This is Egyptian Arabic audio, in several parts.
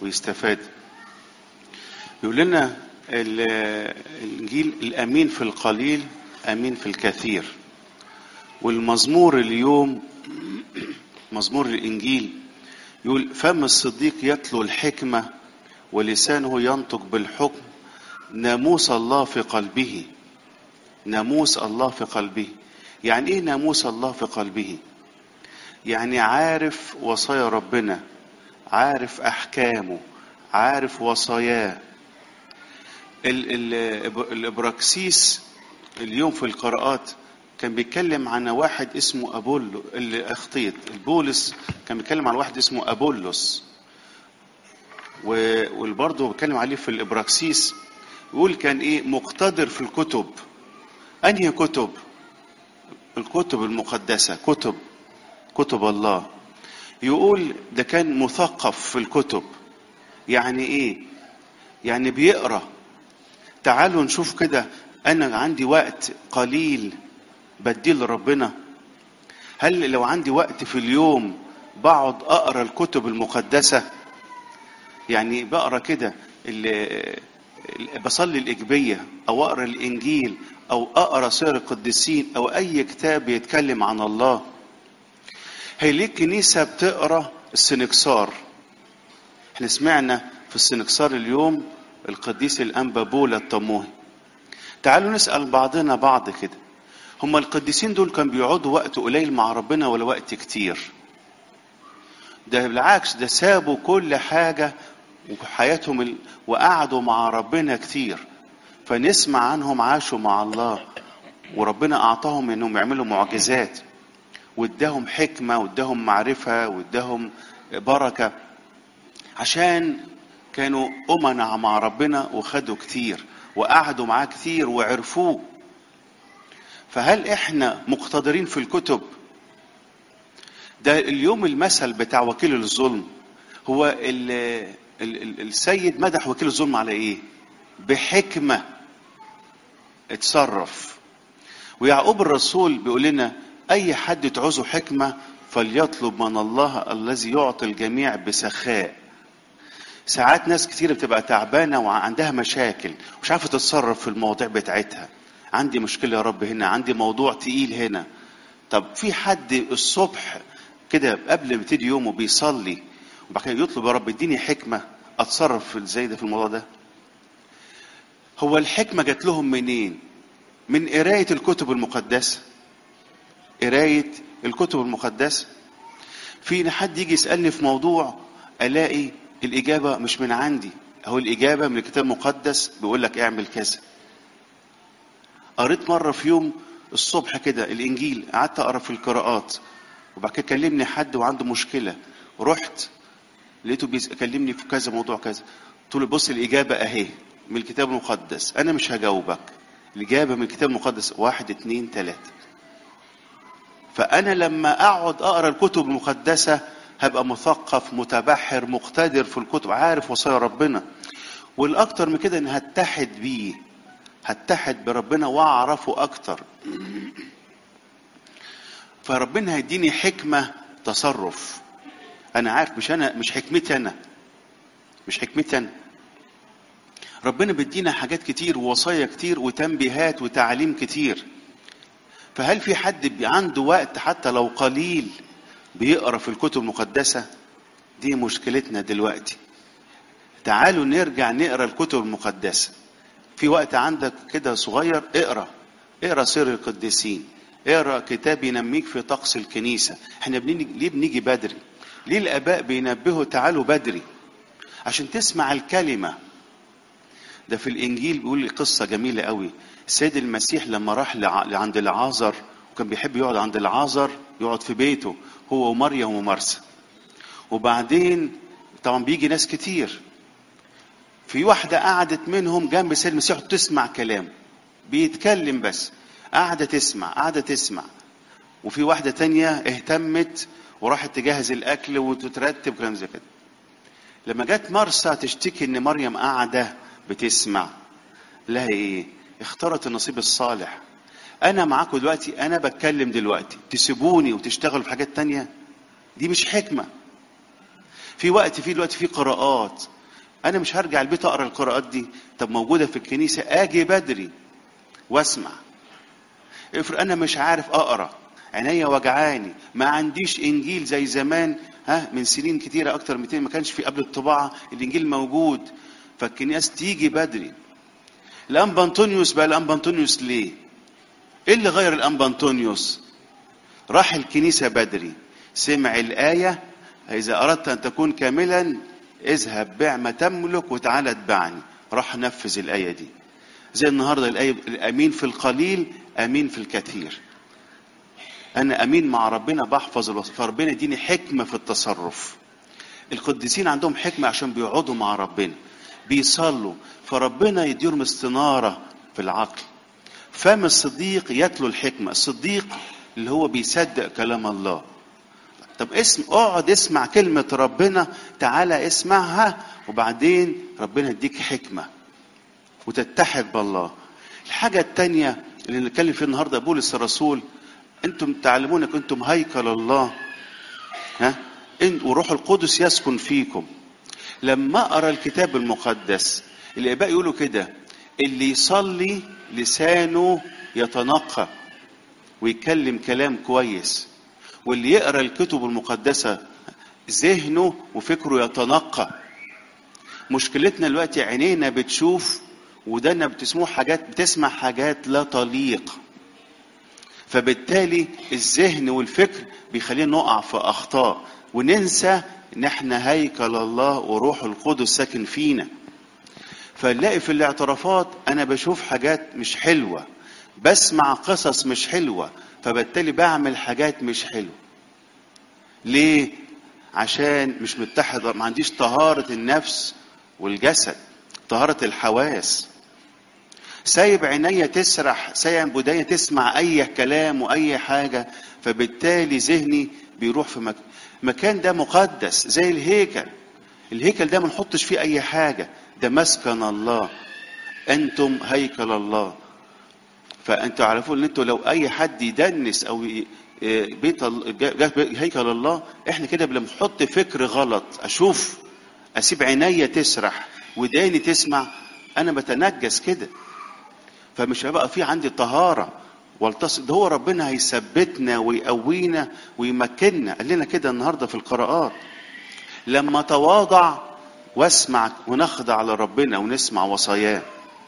ويستفاد يقول لنا ال- الانجيل الامين في القليل امين في الكثير والمزمور اليوم مزمور الانجيل يقول فم الصديق يتلو الحكمه ولسانه ينطق بالحكم ناموس الله في قلبه ناموس الله في قلبه يعني ايه ناموس الله في قلبه يعني عارف وصايا ربنا عارف احكامه عارف وصاياه ال- ال- الابراكسيس اليوم في القراءات كان بيتكلم عن واحد اسمه ابولو اللي اخطيت البولس كان بيتكلم عن واحد اسمه ابولس و- وبرضه بيتكلم عليه في الابراكسيس يقول كان ايه مقتدر في الكتب انهي كتب الكتب المقدسه كتب كتب الله يقول ده كان مثقف في الكتب يعني ايه يعني بيقرا تعالوا نشوف كده انا عندي وقت قليل بديه لربنا هل لو عندي وقت في اليوم بقعد اقرا الكتب المقدسه يعني بقرا كده ال- ال- بصلي الاجبيه او اقرا الانجيل او اقرا سير القديسين او اي كتاب بيتكلم عن الله هي ليه الكنيسه بتقرا السنكسار احنا سمعنا في السنكسار اليوم القديس الانبا بولا الطموهي تعالوا نسال بعضنا بعض كده هما القديسين دول كانوا بيقعدوا وقت قليل مع ربنا ولا وقت كتير ده بالعكس ده سابوا كل حاجة وحياتهم ال... وقعدوا مع ربنا كتير فنسمع عنهم عاشوا مع الله وربنا أعطاهم إنهم يعملوا معجزات واداهم حكمة واداهم معرفة واداهم بركة عشان كانوا أمنا مع ربنا وخدوا كتير وقعدوا معاه كتير وعرفوه فهل احنا مقتدرين في الكتب ده اليوم المثل بتاع وكيل الظلم هو ال ال ال السيد مدح وكيل الظلم على ايه بحكمة اتصرف ويعقوب الرسول بيقول لنا اي حد تعوزه حكمة فليطلب من الله الذي يعطي الجميع بسخاء ساعات ناس كتير بتبقى تعبانة وعندها مشاكل مش عارفة تتصرف في المواضيع بتاعتها عندي مشكلة يا رب هنا عندي موضوع تقيل هنا طب في حد الصبح كده قبل ما يبتدي يومه بيصلي وبعد كده يطلب يا رب اديني حكمة اتصرف في ازاي ده في الموضوع ده هو الحكمة جات لهم منين من قراية الكتب المقدسة قراية الكتب المقدسة في حد يجي يسألني في موضوع ألاقي الإجابة مش من عندي أهو الإجابة من الكتاب المقدس بيقول لك اعمل كذا قريت مرة في يوم الصبح كده الإنجيل قعدت أقرأ في القراءات وبعد كده كلمني حد وعنده مشكلة رحت لقيته بيكلمني في كذا موضوع كذا قلت له بص الإجابة أهي من الكتاب المقدس أنا مش هجاوبك الإجابة من الكتاب المقدس واحد اتنين تلاتة فأنا لما أقعد أقرأ الكتب المقدسة هبقى مثقف متبحر مقتدر في الكتب عارف وصايا ربنا والأكتر من كده إن هتحد بيه هتحد بربنا وأعرفه أكتر فربنا هيديني حكمة تصرف أنا عارف مش أنا مش حكمتي أنا مش حكمتي أنا ربنا بيدينا حاجات كتير ووصايا كتير وتنبيهات وتعليم كتير فهل في حد بي- عنده وقت حتى لو قليل بيقرا في الكتب المقدسه دي مشكلتنا دلوقتي تعالوا نرجع نقرا الكتب المقدسه في وقت عندك كده صغير اقرا اقرا سير القديسين اقرا كتاب ينميك في طقس الكنيسه احنا بنيجي ليه بنيجي بدري ليه الاباء بينبهوا تعالوا بدري عشان تسمع الكلمه ده في الانجيل بيقول قصه جميله قوي السيد المسيح لما راح لع- لعند العازر وكان بيحب يقعد عند العازر يقعد في بيته هو ومريم ومرسى وبعدين طبعا بيجي ناس كتير في واحدة قعدت منهم جنب السيد المسيح تسمع كلام بيتكلم بس قاعدة تسمع قاعدة تسمع وفي واحدة تانية اهتمت وراحت تجهز الأكل وتترتب كلام زي كده لما جت مرسى تشتكي ان مريم قاعده بتسمع لها ايه اختارت النصيب الصالح انا معاكم دلوقتي انا بتكلم دلوقتي تسيبوني وتشتغلوا في حاجات تانية دي مش حكمه في وقت في دلوقتي في قراءات انا مش هرجع البيت اقرا القراءات دي طب موجوده في الكنيسه اجي بدري واسمع افرض انا مش عارف اقرا عينيا وجعاني ما عنديش انجيل زي زمان ها من سنين كتيره اكتر من 200 ما كانش في قبل الطباعه الانجيل موجود فالكنيسه تيجي بدري الانبا انطونيوس بقى الانبا انطونيوس ليه ايه اللي غير الانبا انطونيوس راح الكنيسه بدري سمع الايه اذا اردت ان تكون كاملا اذهب بيع ما تملك وتعالى اتبعني راح نفذ الايه دي زي النهارده الايه الامين في القليل امين في الكثير انا امين مع ربنا بحفظ الوصف فربنا يديني حكمه في التصرف القديسين عندهم حكمه عشان بيقعدوا مع ربنا بيصلوا فربنا يديهم استناره في العقل فم الصديق يتلو الحكمه الصديق اللي هو بيصدق كلام الله طب اسم اقعد اسمع كلمة ربنا تعالى اسمعها وبعدين ربنا يديك حكمة وتتحد بالله الحاجة التانية اللي نتكلم فيها النهاردة بولس الرسول انتم تعلمون انكم انتم هيكل الله ها انت وروح القدس يسكن فيكم لما اقرا الكتاب المقدس الاباء يقولوا كده اللي يصلي لسانه يتنقى ويتكلم كلام كويس واللي يقرا الكتب المقدسه ذهنه وفكره يتنقى مشكلتنا دلوقتي عينينا بتشوف ودنا بتسمع حاجات بتسمع حاجات لا تليق فبالتالي الذهن والفكر بيخلينا نقع في اخطاء وننسى ان احنا هيكل الله وروح القدس ساكن فينا فنلاقي في الاعترافات انا بشوف حاجات مش حلوه بسمع قصص مش حلوه فبالتالي بعمل حاجات مش حلوه ليه عشان مش متحد ما عنديش طهاره النفس والجسد طهاره الحواس سايب عينيا تسرح سايب ودايا تسمع اي كلام واي حاجه فبالتالي ذهني بيروح في مكان المكان ده مقدس زي الهيكل الهيكل ده ما نحطش فيه اي حاجه ده مسكن الله انتم هيكل الله فانتوا عارفون ان انتوا لو اي حد يدنس او بيت هيكل الله احنا كده بنحط فكر غلط اشوف اسيب عينيا تسرح وداني تسمع انا بتنجس كده فمش هيبقى في عندي طهاره والتصق ده هو ربنا هيثبتنا ويقوينا ويمكننا قال لنا كده النهارده في القراءات لما تواضع واسمع ونخضع لربنا ونسمع وصاياه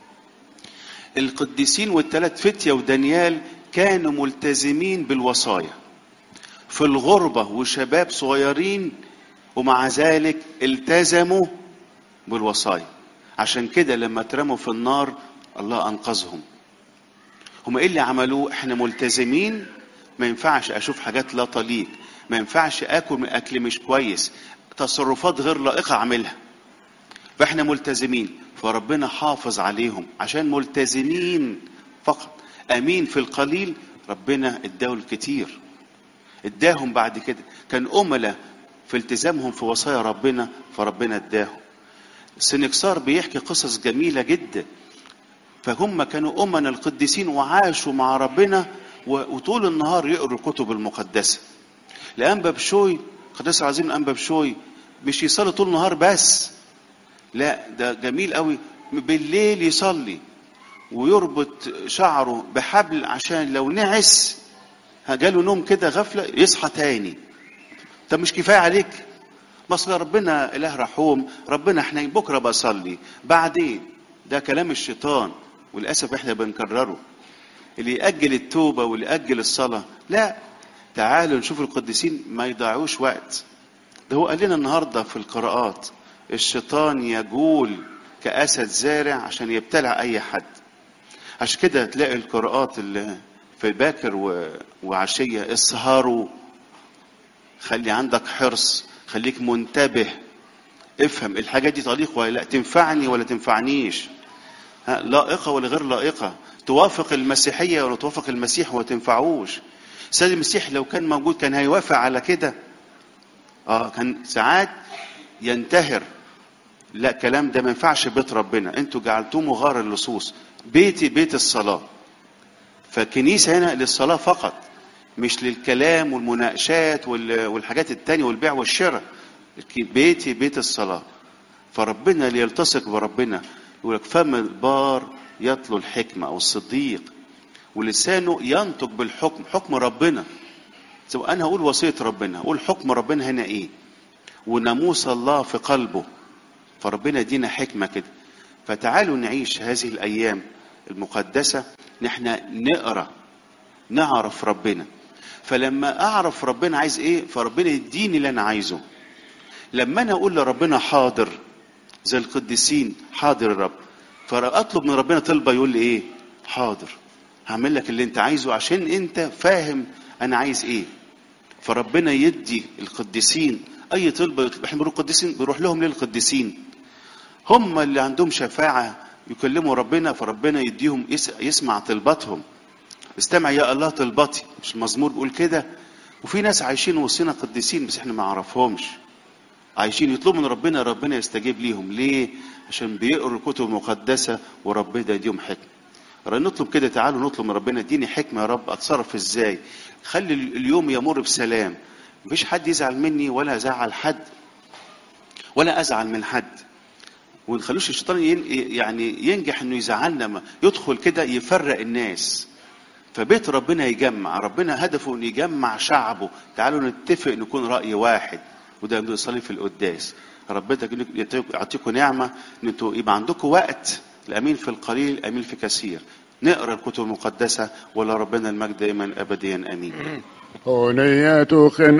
القديسين والثلاث فتية ودانيال كانوا ملتزمين بالوصايا في الغربة وشباب صغيرين ومع ذلك التزموا بالوصايا عشان كده لما اترموا في النار الله أنقذهم هم ايه اللي عملوه احنا ملتزمين ما ينفعش اشوف حاجات لا تليق ما ينفعش اكل من اكل مش كويس تصرفات غير لائقه اعملها فاحنا ملتزمين فربنا حافظ عليهم عشان ملتزمين فقط امين في القليل ربنا اداه الكتير اداهم بعد كده كان املا في التزامهم في وصايا ربنا فربنا اداهم سنكسار بيحكي قصص جميله جدا فهم كانوا أمنا القديسين وعاشوا مع ربنا وطول النهار يقروا الكتب المقدسة الأنبا بشوي قداس العظيم الأنبا بشوي مش يصلي طول النهار بس لا ده جميل قوي بالليل يصلي ويربط شعره بحبل عشان لو نعس جاله نوم كده غفلة يصحى تاني طب مش كفاية عليك بس ربنا إله رحوم ربنا احنا بكرة بصلي بعدين ده كلام الشيطان وللاسف احنا بنكرره اللي ياجل التوبه واللي ياجل الصلاه لا تعالوا نشوف القديسين ما يضيعوش وقت ده هو قال لنا النهارده في القراءات الشيطان يجول كاسد زارع عشان يبتلع اي حد عشان كده تلاقي القراءات اللي في باكر و... وعشيه اسهروا خلي عندك حرص خليك منتبه افهم الحاجات دي طريق ولا لا تنفعني ولا تنفعنيش لائقة ولا غير لائقة توافق المسيحية ولا توافق المسيح وما تنفعوش سيد المسيح لو كان موجود كان هيوافق على كده اه كان ساعات ينتهر لا كلام ده ما ينفعش بيت ربنا انتوا جعلتوه مغار اللصوص بيتي بيت الصلاة فالكنيسة هنا للصلاة فقط مش للكلام والمناقشات والحاجات التانية والبيع والشراء بيتي بيت الصلاة فربنا اللي يلتصق بربنا يقول لك فم البار يطلو الحكمة أو الصديق ولسانه ينطق بالحكم حكم ربنا سواء أنا هقول وصية ربنا هقول حكم ربنا هنا إيه وناموس الله في قلبه فربنا يدينا حكمة كده فتعالوا نعيش هذه الأيام المقدسة نحن نقرأ نعرف ربنا فلما أعرف ربنا عايز إيه فربنا يديني اللي أنا عايزه لما أنا أقول لربنا حاضر زي القديسين حاضر الرب فأطلب من ربنا طلبة يقول لي إيه حاضر هعمل لك اللي أنت عايزه عشان أنت فاهم أنا عايز إيه فربنا يدي القديسين أي طلبة يطلب إحنا بنروح القديسين بنروح لهم للقديسين هم اللي عندهم شفاعة يكلموا ربنا فربنا يديهم يس- يسمع طلباتهم استمع يا الله طلبتي مش المزمور بيقول كده وفي ناس عايشين وسطنا قديسين بس احنا ما نعرفهمش عايشين يطلبوا من ربنا ربنا يستجيب ليهم ليه عشان بيقروا الكتب المقدسة وربنا يديهم حكمة رأي نطلب كده تعالوا نطلب من ربنا اديني حكمة يا رب اتصرف ازاي خلي اليوم يمر بسلام مفيش حد يزعل مني ولا ازعل حد ولا ازعل من حد ونخلوش الشيطان ين- يعني ينجح انه يزعلنا ما- يدخل كده يفرق الناس فبيت ربنا يجمع ربنا هدفه انه يجمع شعبه تعالوا نتفق نكون رأي واحد وده بنصلي في القداس ربنا يعطيكم- يعطيكم نعمة ان انتوا يبقى عندكم وقت الامين في القليل امين في كثير نقرا الكتب المقدسة ولا ربنا المجد دائما ابديا امين هنية